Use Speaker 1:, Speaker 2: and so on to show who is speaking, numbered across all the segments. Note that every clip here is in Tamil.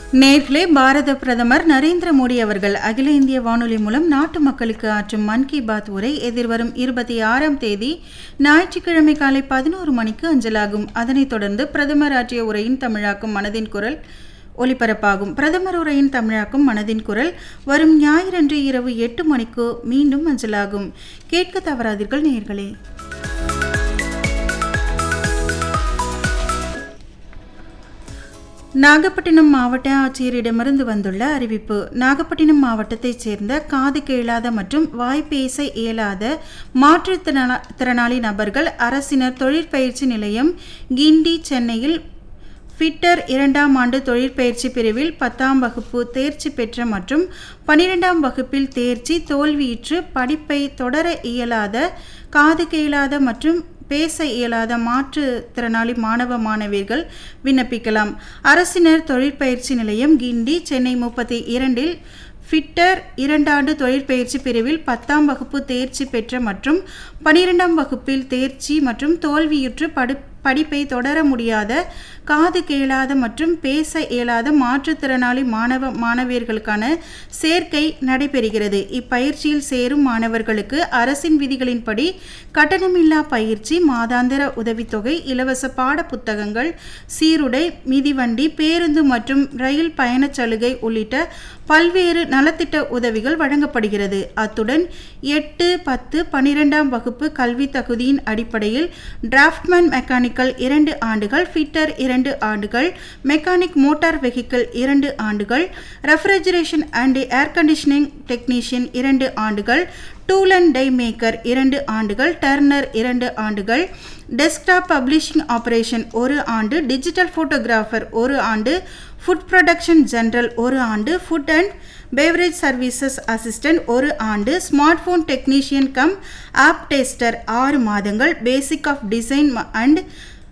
Speaker 1: நேர்களே பாரத பிரதமர் நரேந்திர மோடி அவர்கள் அகில இந்திய வானொலி மூலம் நாட்டு மக்களுக்கு ஆற்றும் மன் கி பாத் உரை எதிர்வரும் இருபத்தி ஆறாம் தேதி ஞாயிற்றுக்கிழமை காலை பதினோரு மணிக்கு அஞ்சலாகும் அதனைத் தொடர்ந்து பிரதமர் ஆற்றிய உரையின் தமிழாக்கும் மனதின் குரல் ஒலிபரப்பாகும் பிரதமர் உரையின் தமிழாக்கும் மனதின் குரல் வரும் ஞாயிறன்று இரவு எட்டு மணிக்கு மீண்டும் அஞ்சலாகும் கேட்க தவறாதீர்கள் நேர்களே நாகப்பட்டினம் மாவட்ட ஆட்சியரிடமிருந்து வந்துள்ள அறிவிப்பு நாகப்பட்டினம் மாவட்டத்தைச் சேர்ந்த காது கேளாத மற்றும் வாய் பேச இயலாத மாற்றுத்திறனா திறனாளி நபர்கள் அரசினர் தொழிற்பயிற்சி நிலையம் கிண்டி சென்னையில் ஃபிட்டர் இரண்டாம் ஆண்டு தொழிற்பயிற்சி பிரிவில் பத்தாம் வகுப்பு தேர்ச்சி பெற்ற மற்றும் பனிரெண்டாம் வகுப்பில் தேர்ச்சி தோல்வியுற்று படிப்பை தொடர இயலாத காது கேளாத மற்றும் பேச இயலாத மாற்றுத்திறனாளி மாணவ மாணவியர்கள் விண்ணப்பிக்கலாம் அரசினர் தொழிற்பயிற்சி நிலையம் கிண்டி சென்னை முப்பத்தி இரண்டில் ஃபிட்டர் இரண்டாண்டு தொழிற்பயிற்சி பிரிவில் பத்தாம் வகுப்பு தேர்ச்சி பெற்ற மற்றும் பனிரெண்டாம் வகுப்பில் தேர்ச்சி மற்றும் தோல்வியுற்று படு படிப்பை தொடர முடியாத காது கேளாத மற்றும் பேச இயலாத மாற்றுத்திறனாளி மாணவ மாணவியர்களுக்கான சேர்க்கை நடைபெறுகிறது இப்பயிற்சியில் சேரும் மாணவர்களுக்கு அரசின் விதிகளின்படி கட்டணமில்லா பயிற்சி மாதாந்திர உதவித்தொகை இலவச பாட புத்தகங்கள் சீருடை மிதிவண்டி பேருந்து மற்றும் ரயில் பயணச் சலுகை உள்ளிட்ட பல்வேறு நலத்திட்ட உதவிகள் வழங்கப்படுகிறது அத்துடன் எட்டு பத்து பனிரெண்டாம் வகுப்பு கல்வி தகுதியின் அடிப்படையில் டிராஃப்ட்மேன் மெக்கானிக்கல் இரண்டு ஆண்டுகள் ஃபிட்டர் இரண்டு ஆண்டுகள் மெக்கானிக் மோட்டார் வெஹிக்கிள் இரண்டு ஆண்டுகள் refrigeration and air conditioning technician இரண்டு ஆண்டுகள் டூல் அண்ட் டை மேக்கர் இரண்டு ஆண்டுகள் டர்னர் இரண்டு ஆண்டுகள் டெஸ்க்டாப் பப்ளிஷிங் ஆபரேஷன் ஒரு ஆண்டு டிஜிட்டல் ஃபோட்டோகிராஃபர் ஒரு ஆண்டு ஃபுட் ப்ரொடக்ஷன் ஜெனரல் ஒரு ஆண்டு food and beverage services assistant ஒரு ஆண்டு smart phone technician cum app tester ஆறு மாதங்கள் basic of design and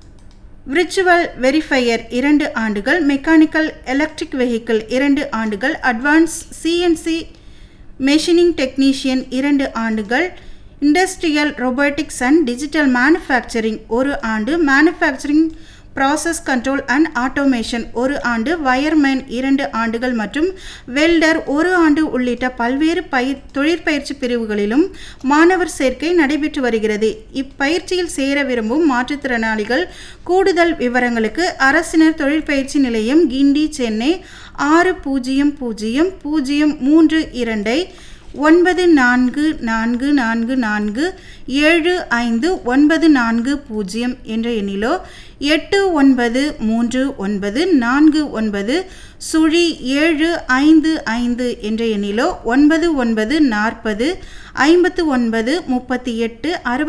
Speaker 1: virtual verifier இரண்டு ஆண்டுகள் மெக்கானிக்கல் எலக்ட்ரிக் வெஹிக்கிள் இரண்டு ஆண்டுகள் அட்வான்ஸ் சிஎன்சி மெஷினிங் டெக்னீஷியன் இரண்டு ஆண்டுகள் industrial robotics and digital manufacturing ஒரு ஆண்டு manufacturing process control and automation ஒரு ஆண்டு வயர்மேன் இரண்டு ஆண்டுகள் மற்றும் வெல்டர் ஒரு ஆண்டு உள்ளிட்ட பல்வேறு பயிர் தொழிற்பயிற்சி பிரிவுகளிலும் மாணவர் சேர்க்கை நடைபெற்று வருகிறது இப்பயிற்சியில் சேர விரும்பும் மாற்றுத்திறனாளிகள் கூடுதல் விவரங்களுக்கு அரசினர் தொழிற்பயிற்சி நிலையம் கிண்டி சென்னை ஆறு பூஜ்ஜியம் பூஜ்ஜியம் பூஜ்ஜியம் மூன்று இரண்டை ஒன்பது நான்கு நான்கு நான்கு நான்கு ஏழு ஐந்து ஒன்பது நான்கு பூஜ்ஜியம் என்ற எண்ணிலோ எட்டு ஒன்பது மூன்று ஒன்பது நான்கு ஒன்பது சுழி ஏழு ஐந்து ஐந்து என்ற எண்ணிலோ ஒன்பது ஒன்பது நாற்பது ஐம்பத்து ஒன்பது முப்பத்தி எட்டு அறுபது